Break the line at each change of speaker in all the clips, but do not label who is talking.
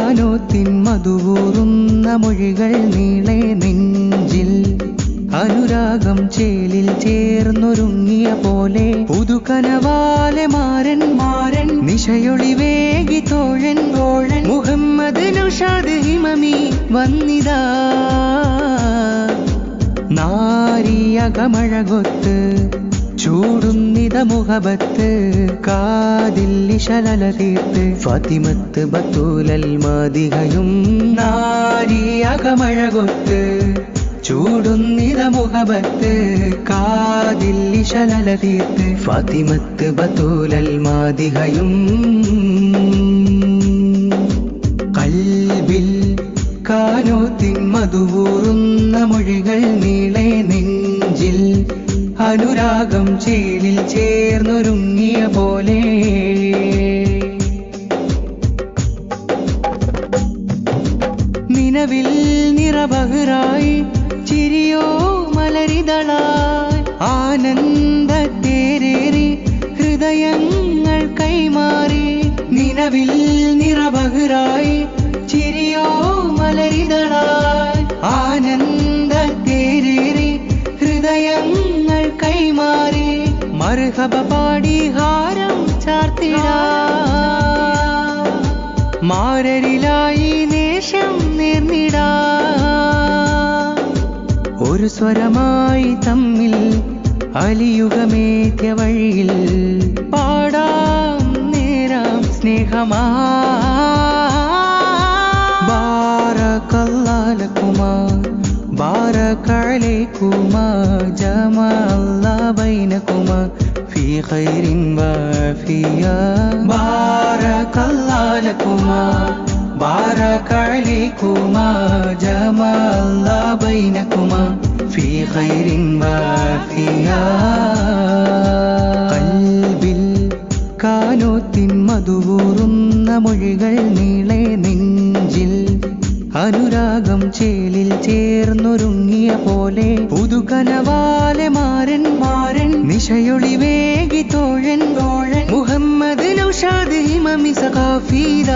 കാനോത്തിൻ മധുവൂറുന്ന മൊഴികൾ നീളെ നെഞ്ചിൽ അനുരാഗം ചേലിൽ ചേർന്നൊരുങ്ങിയ പോലെ പുതുകനവാലെ മാരൻ മാരൻ നിശയൊളി വേഗി തോഴൻ തോഴൻ മുഹമ്മദ് നുഷാദ് ഹിമമി വന്നിതാ നാരിയകമഴകൊത്ത് ചൂടുന്നിത മുഖബത്ത് കാതിൽ ഇശലല തീർത്ത് ഫാത്തിമത്ത് ബത്തൂലൽ മാതികയും നാരിയകമഴകൊത്ത് ചൂടുന്നിത മുഖബത്ത് കാതിൽ ഇശലല തീർത്ത് ഫാത്തിമത്ത് ബത്തൂലൽ മാതികയും കൽബിൽ കാനോത്തിൻ മധുവൂറുന്ന മൊഴികൾ നീളെ നെഞ്ചിൽ അനുരാഗം ചേലിൽ ചേർന്നൊരുങ്ങിയ പോലെ നിലവിൽ നിറബഹറായി ചിരിയോ മലരിതളായി ആനന്ദത്തേരേറി ഹൃദയങ്ങൾ കൈമാറി നിലവിൽ നിറബഹറായി ചിരിയോ മലരിതളായി ആനന്ദത്തേരേറി ഹൃദയങ്ങൾ കൈമാറി മർഹബ പാടി ഹാരം ചാർത്തിടാ മാരരിലായി നേശം നേർന്നിടാ ഒരു സ്വരമായി തമ്മിൽ അലിയുഗമേത്യ വഴിയിൽ പാടാം നേരാം സ്നേഹമാ ബാരക്കല്ലാലക്കുമാ ബാരക്കലൈക്കുമാ ജമാഅല്ലാ ബൈനക്കുമാ في خير وافيا بارك الله لكما بارك عليكما جمع الله بينكما في خير وافيا قلبിൽ കാനോത്തിൻ മധുവൂറുന്ന മൊഴികൾ നീളെ നെഞ്ചിൽ അനുരാഗം ചേലിൽ ചേർന്നൊരുങ്ങിയ പോലെ പുതുകനവാലെ മാരൻ മാരൻ നിശയൊളി വേഗി തോഴൻ തോഴൻ മുഹമ്മദ് നൗഷാദ് ഹിമമി സഖാഫീദ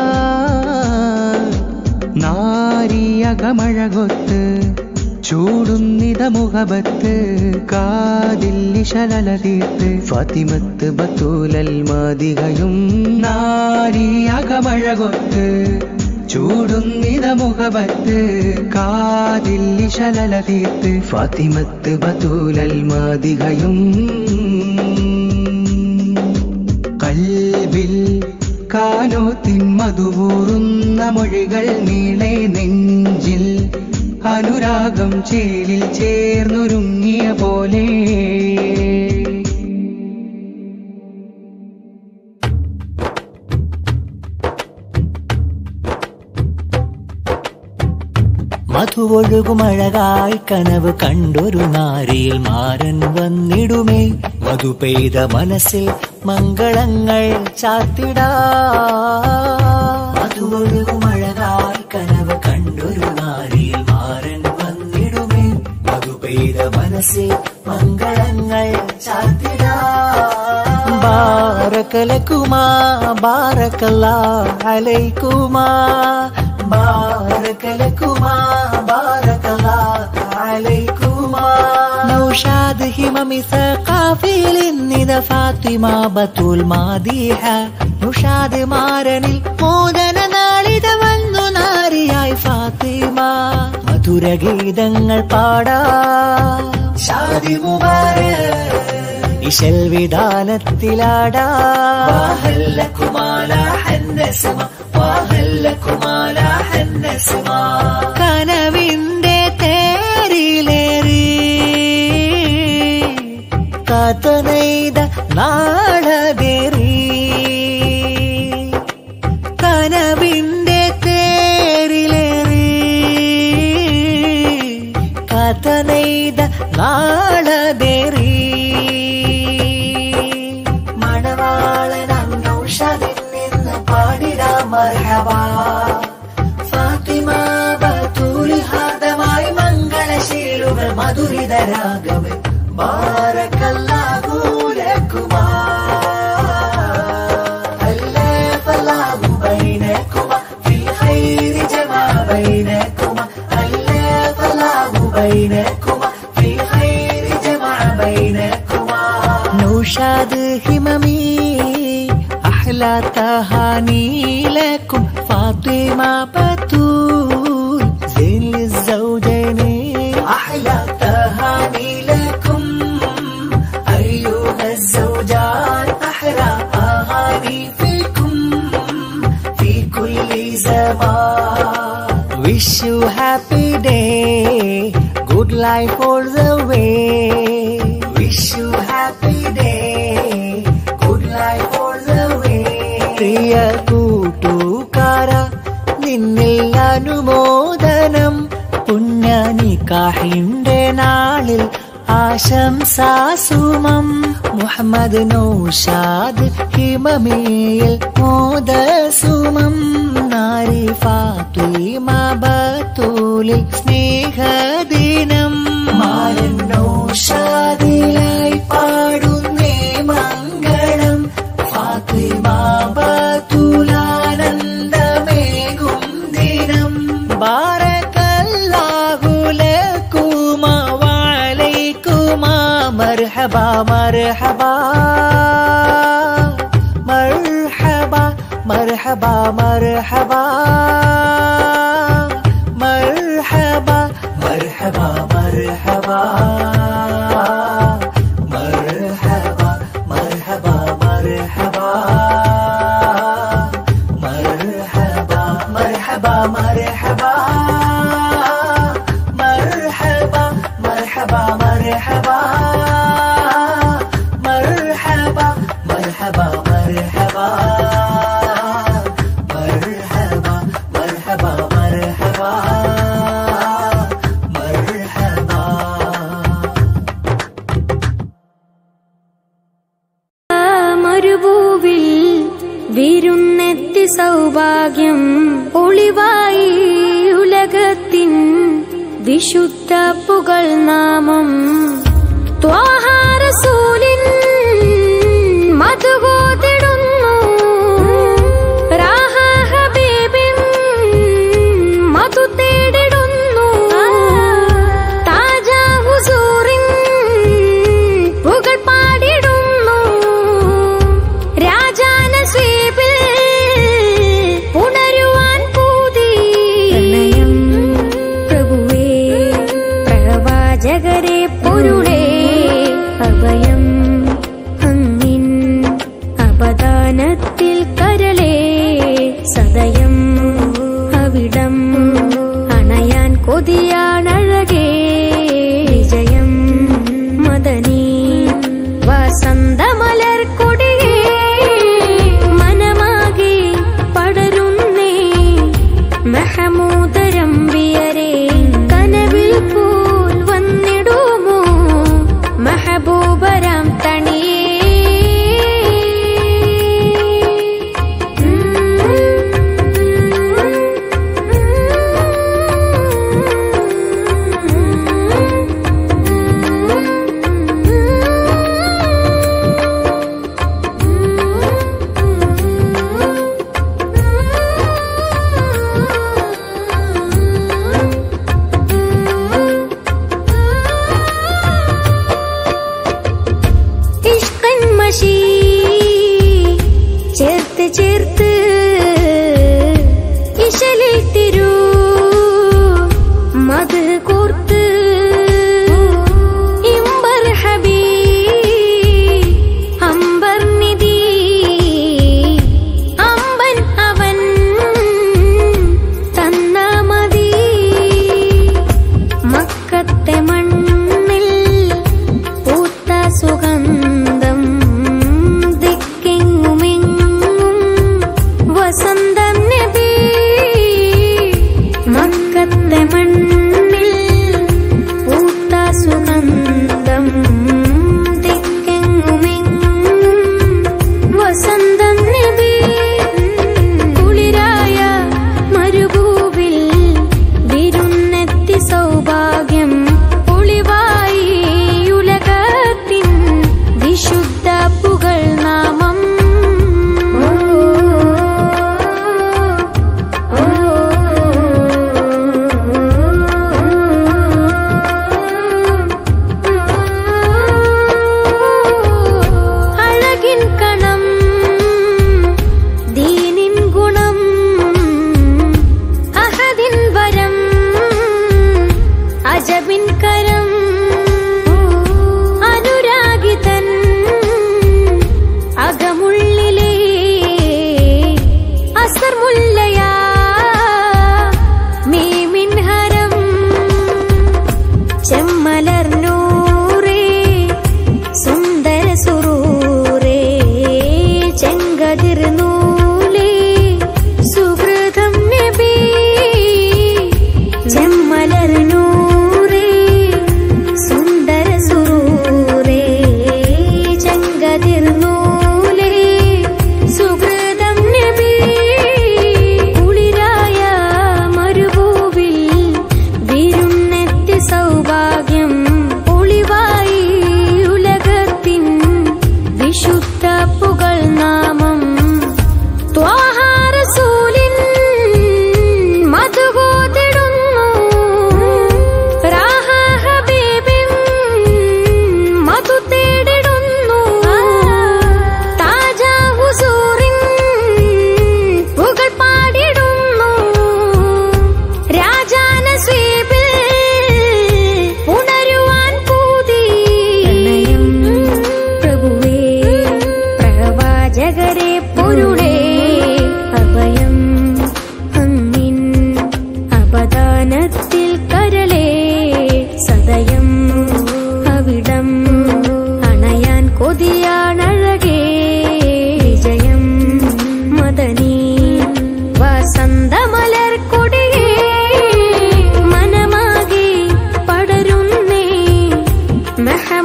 നാരിയകമഴകൊത്ത് ചൂടുന്നിത മുഖബത്ത് കാതിൽ ഇശലല തീർത്ത് ഫാത്തിമത്ത് ബത്തൂലൽ മാതികയും നാരിയകമഴകൊത്ത് ചൂടുന്നിത മുഖബത്ത് കാതിൽ ഇശലല തീർത്ത് ഫാത്തിമത്ത് ബത്തൂലൽ മാതികയും കൽബിൽ കാനോത്തിൻ മധുവൂറുന്ന മൊഴികൾ നീളെ നെഞ്ചിൽ അനുരാഗം ചേലിൽ ചേർന്നൊരുങ്ങിയ പോലെ
മധുവൊഴുകുമഴകായി കനവ് കണ്ടൊരു നാരിയിൽ മാരൻ വന്നിടുമേ മധു പെയ്ത മനസ്സിൽ മംഗളങ്ങൾ ചാത്തിടാ മധുവൊഴുകുമഴകായി കനവ് കണ്ടൊരു നാരിയിൽ മാരൻ വന്നിടുമേ മധു പെയ്ത മനസ്സിൽ മംഗളങ്ങൾ ചാത്തിടാ ബാരക്കലക്കുമാ ബാരക്കല്ലാ അലൈക്കുമാ ബാരക്കലക്കുമാ ബാരക്കല്ലാ അലൈക്കുമാ നൗഷാദ് ഹിമമി സഖാഫിൽ ഇന്നിത ഫാത്തിമ ബത്തുൽ മാദിഹ നൗഷാദ് മാരനിൽ മോദന നാളിത വന്നു നാരിയായി ഫാത്തിമ മധുര ഗീതങ്ങൾ പാടാ ഷാദി മുബാരക് ഇശൽ വിധാനത്തിലാടാ കനവിന്റെ തേരിലേറി കാത്തനെയ്ത നാളതേറി കനവിന്റെ തേരിലേറി കാത്തനെയ്ത നാളതേറി മണവാളനൗഷതിൽ നിന്ന് പാടിടാ മർഹബാ ഫാത്തിമ ബത്തൂരിൽ ഹാദമായി മംഗളശീലുകൾ മധുരിതരാഗമേ ബാരക്കല്ലാഹു ലക്കുമാ അല്ലാ ഫലാഹു ബൈനക്കുമാ ഫിൽ ഖൈർ أحلى تهاني لكم فاطمة بتول زين للزوجين أحلى تهاني لكم أيها الزوجان أحلى أغاني فيكم في كل زمان Wish you happy day Good life all the way Wish you happy day Good life all the way പ്രിയ കൂട്ടുകാര നിന്നിൽ അനുമോദനം പുണ്യനിക്കാഹിന്റെ നാളിൽ ആശംസാസുമം മുഹമ്മദ് നൗഷാദ് ഹിമമേൽ മോദസുമം നാരി ഫാത്തിമ ബത്തൂലിൽ സ്നേഹദിനം മാരൻ നൗഷാദിലായി പാടുന്നേ മംഗളം ഫാത്തിമ ബത്തൂലാനന്ദമേകും ദിനം ബാരക്കല്ലാഹു ലക്കുമാ വഅലൈക്കുമാ മർഹബ മർഹബ മർഹബ മർഹബ മർഹബ മർഹബ മർഹബ മർഹബ മർഹബ മർഹബ മർഹബ مرحبا مرحبا مرحبا مرحبا مرحبا مرحبا مرحبا مرحبا مرحبا مرحبا مرحبا مرحبا مرحبا
മരുഭൂവിൽ വിരുന്നെത്തി സൗഭാഗ്യം ഒളിവായി ഉലകത്തിൻ വിശുദ്ധ പുകൾ നാമം ത്വാഹാരസൂലിൻ മധുകോതിടുന്നു രാഹ ഹബീബിൻ മധു തേടിടുന്നു താജ ഹുസൂറിൻ പുകൾ പാടിടുന്നു രാജാന സ്വീപിൽ ഉണരുവാൻ പൂതി പ്രണയം പ്രഭുവേ പ്രവാചകരെ പൊരുൾ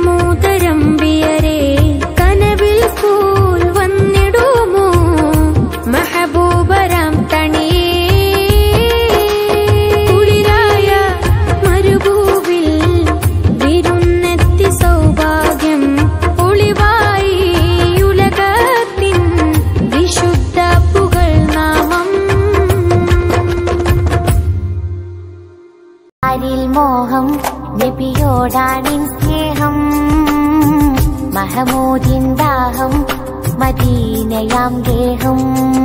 മഹമൂദരമ്പിയരെ കനവിൽ പോൽ വന്നിടുമോ മഹബൂബരാം തണിയേ കുളിരായ മരുഭൂവിൽ വിരുന്നെത്തി സൗഭാഗ്യം ഒളിവായി ഉലകത്തിൻ വിശുദ്ധ പുകൾ നാമം
ആരിൽ മോഹം നബിയോടാണിൻ സ്നേഹം മഹമൂദിൻ ദാഹം മദീനയാം ഗേഹം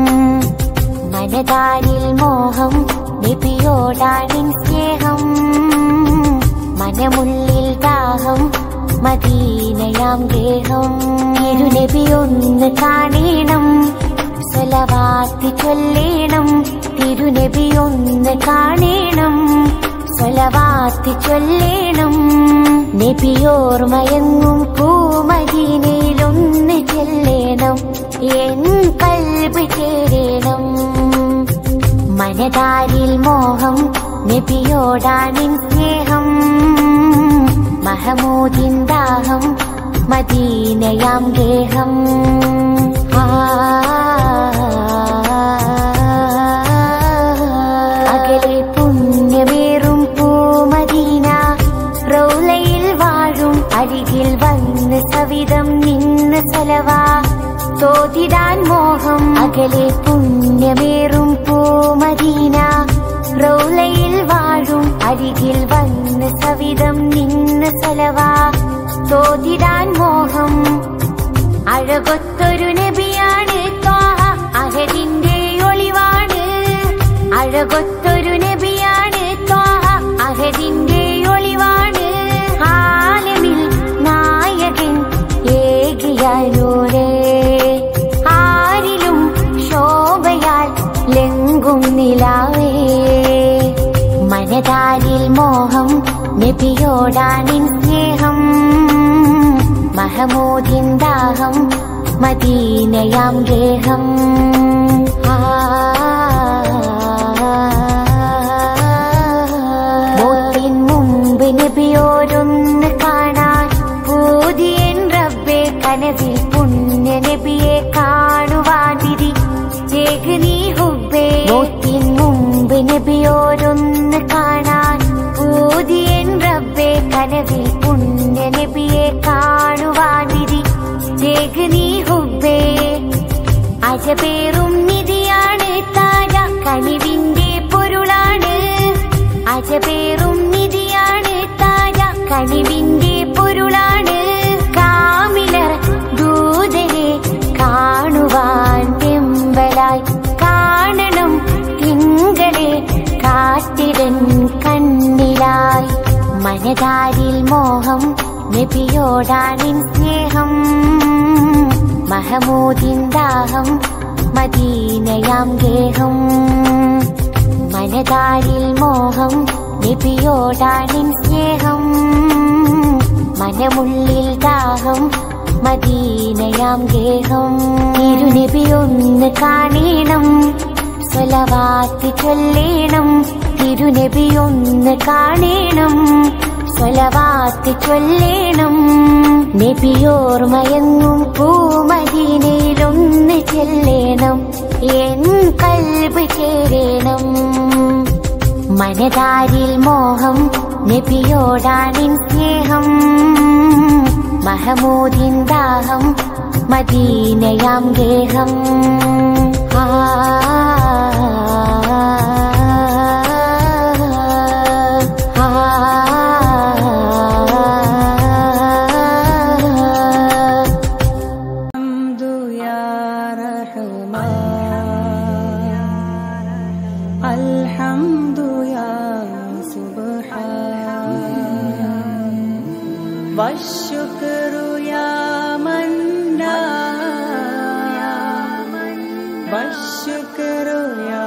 മനതാരിൽ മോഹം നബിയോടാണിൻ സ്നേഹം മനമുള്ളിൽ ദാഹം മദീനയാം ഗേഹം തിരുനബിയൊന്ന് കാണേണം സ്വലവാത്തി ചൊല്ലേണം തിരുനബിയൊന്ന് കാണേണം സ്വലവാത്തി ചൊല്ലേണം നബിയോർമയങ്ങും പൂമദീനയിലൊന്ന് ചെല്ലേണം എൻ കൽബ് ചേരേണം മനതാരിൽ മോഹം നബിയോടാണിൻ സ്നേഹം മഹമൂദിൻ ദാഹം മദീനയാം ഗേഹം ആ അകലെ പുണ്യമേറും പൂമദീന റൗലയിൽ വാഴും അരികിൽ വന്ന് സവിധം നിന്ന് സലവാ തോതിടാൻ മോഹം അകലെ പുണ്യമേറും പൂമദീന റൗലയിൽ വാഴും അരികിൽ വന്ന് സവിധം നിന്ന് സലവാ തോതിടാൻ മോഹം അഴകൊത്തൊരു നബിയാണ് ത്വാഹ അഹദിന്റെ ഒളിവാണ് അഴകൊത്തൊരു നബിയാണ് ത്വാഹ അഹദിന്റെ ഒളിവാണ് ആലമിൽ നായകൻ ഏകിയാലൂരേ ആരിലും ശോഭയാൽ ലെങ്കും നിലാവേ മനതാരിൽ മോഹം നബിയോടാണിൻ സ്നേഹം മഹമൂദിൻ ദാഹം മദീനയാം ഗേഹം ആ മോത്തിൻ മുമ്പ് നബിയോരൊന്ന് കാണാൻ പൂതിയൻ റബ്ബെ കനവിൽ പുണ്യ നബിയെ കാണുവാൻ വിധി ചേക് നീ ഹുബേ മോത്തിൻ മുമ്പ് നബിയോരൊന്ന് കാണാൻ പൂതിയൻ റബ്ബെ കനവിൽ പുണ്യ നബിയെ കാണുവാൻ വിധി ചേക് നീ ഹുബേ അജപേറും നിധിയാണ് താര കനിവിന്റെ പൊരുളാണ് അജപേറും നിധിയാണ് താര കനിവിന്റെ പൊരുളാണ് കാമിലർ ദൂതരെ കാണുവാൻ വെമ്പലായി കാണണം തിങ്കളെ കാട്ടിടൻ കണ്ണിലായി മനതാരിൽ മോഹം നബിയോടാണിൻ സ്നേഹം മഹമൂദിൻ ദാഹം മദീനയാം ഗേഹം മനതാരിൽ മോഹം നബിയോടാണിൻ സ്നേഹം മനമുള്ളിൽ ദാഹം മദീനയാം ഗേഹം തിരുനബിയൊന്ന് കാണേണം സ്വലവാത്തി ചൊല്ലേണം തിരുനബിയൊന്ന് കാണേണം സ്വലവാത്തി ചൊല്ലേണം നബിയോർമയങ്ങും പൂമദീനയിലൊന്ന് ചെല്ലേണം എൻ കൽബ് ചേരേണം മനതാരിൽ മോഹം നബിയോടാണിൻ സ്നേഹം മഹമൂദിൻ ദാഹം മദീനയാം ഗേഹം ആ
الحمد يا رحمن الحمد يا سبحان والشكر يا منان والشكر يا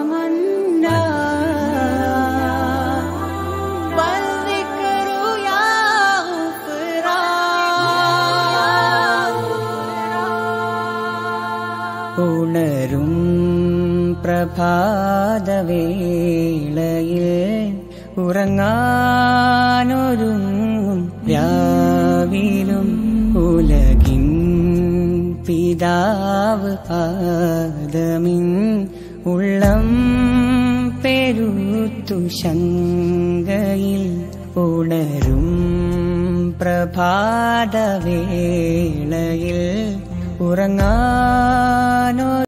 منان والذكر يا غفران ഉണരും പ്രഭാതവേളയിൽ ഉറങ്ങാനൊരുങ്ങും രാവിലെ ഭാവിയിലും ഉലകിൻ പിതാവ് ആദമിൻ ഉള്ളം പെരുത്തു ശങ്കയിൽ ഉണരും പ്രഭാതവേളയിൽ ഉറങ്ങാനോ